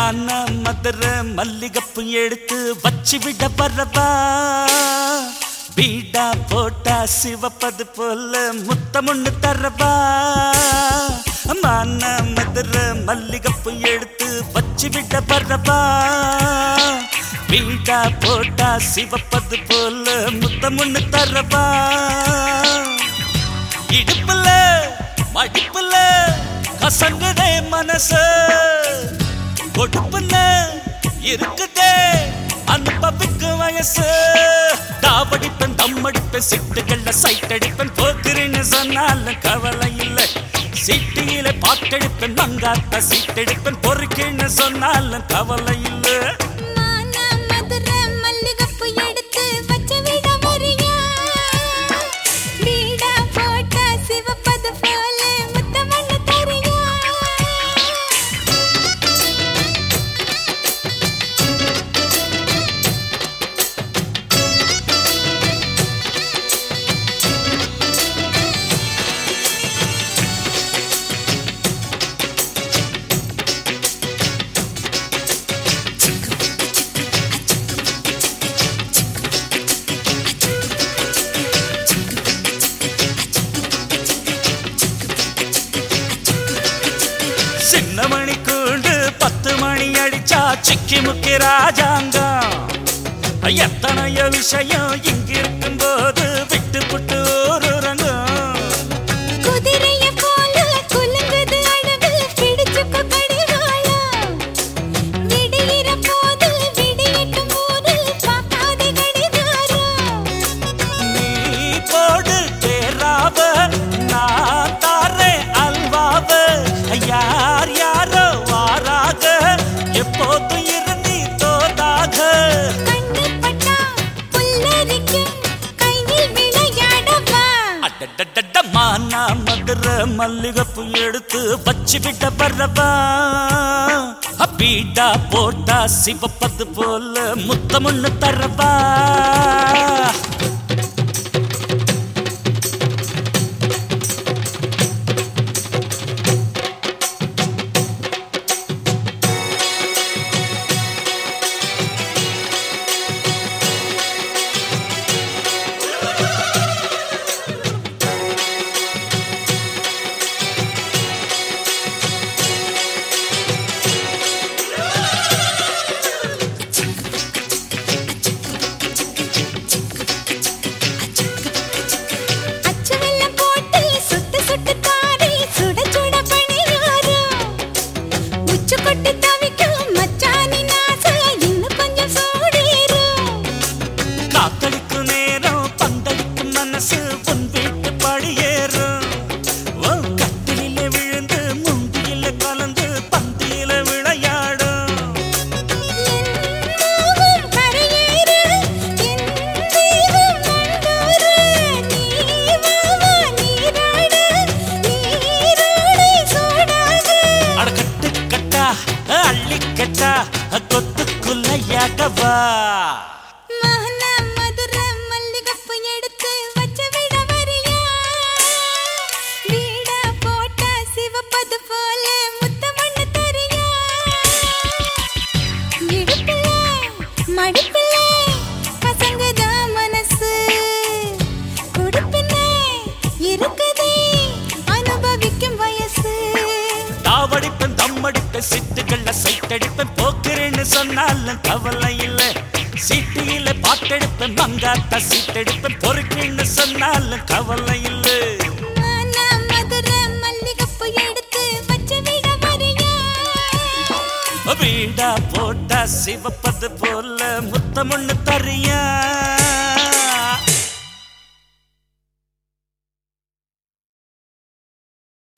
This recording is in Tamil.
மான மதுரை மல்லிகப்பு எடுத்து வச்சு விட வரவா பீடா போட்டா சிவப்பது போல முத்தமுன்னு தரவா மான மதுரை மல்லிகப்பு எடுத்து வச்சு விட வரவா பீடா போட்டா சிவப்பது போல முத்தமுன்னு தரவா இடுப்புல மடிப்புல கசங்குதே மனசு கொடுப்புன்னு இருக்குதே அனுபவிக்கு வயசு தாவடிப்பேன் தம்மடிப்பேன் சிட்டுகள்ல சைட் அடிப்பேன் போக்குறேன்னு சொன்னாலும் கவலை இல்லை சீட்டியில பாட்டெடுப்பேன் மங்காத்த சீட்டெடுப்பேன் பொறுக்குன்னு சொன்னாலும் கவலை இல்லை மானா மதுரை மல்லிகைப்பூ எடுத்து வச்சு விட வரியா? வீடா போட்டா சிவப்பது போல முத்தமண்ணு தரியா? சின்ன மணி கூண்டு பத்து மணி அடிச்சா சிக்கி முக்கி ராஜாங்கம் எத்தனையோ விஷயம் இங்கிருக்கும் போது விட்டு புட்டு ஒரு ரங்கம் குதிரைய போல குலுங்குது அழகு, பிடிச்சுக்கோ கடிவாளம். விடியிற போது விடியட்டும் போது பார்க்காதே கடிகாரம். நீ போடு தேராவ நான் தாரேன் அல்வாவ யார் யாரோ வாராக எப்போதும் இருந்தி தோதாக கண்ணு பட்டா புல்லரிக்கும், கையில் விளையாடவா அடடடட மானா மதுரை மல்லிகைப்பூ எடுத்து வச்சு விட வரவா பீடா போட்டா சிவப்பது போல முத்தமுன்னு தரவா அச்சு வெல்லம் போட்டு சுட்டு சுட்டு தாரி சுட சுட பணியாரம் உச்சு கொட்டி தவிக்கும் மச்சானின் ஆசை இன்னும் கொஞ்சம் சூடேறும் காத்தடிக்கும் நேரம் பந்தடிக்கும் மனசு உன் வீட்டு படியேறும் உன் கட்டிலே விழுந்து முந்தியில கலந்து பந்தியில விளையாடும் என்னாவும் கரையேறு என் தெய்வம் நண்டோரு நீ வாவா நீராடு நீரோடை சூடாகு அட கட்டு கட்டா அள்ளி கட்டா கொத்துக்குள்ளையாகவா மகனா மதுரை மல்லிகைப்பூ எடுத்து வச்சு விட வரியா? வீடா போட்டா சிவப்பது போல முத்தமண்ணு தரியா? இடுப்புல, மடிப்புல கசங்குதா மனசு. கொடுப்பின இருக்குதே அனுபவிக்கும் வயசு தாவடிப்பேன் தம்மடிப்பேன் சிட்டுகள்ல சைட்டடிப்பேன் போக்குறேன்னு சொன்னாலும் கவலை இல்ல சீட்டியில பாட்டெடுப்பேன் மங்காத்த சீட்டெடுப்பேன் பொறுக்குன்னு சொன்னாலும் கவலை இல்ல ஆனா மதுரை மல்லிகைப்பூ எடுத்து வச்சு விட வரியா? வீடா போட்டா சிவப்பது போல முத்தமுன்னு தரியா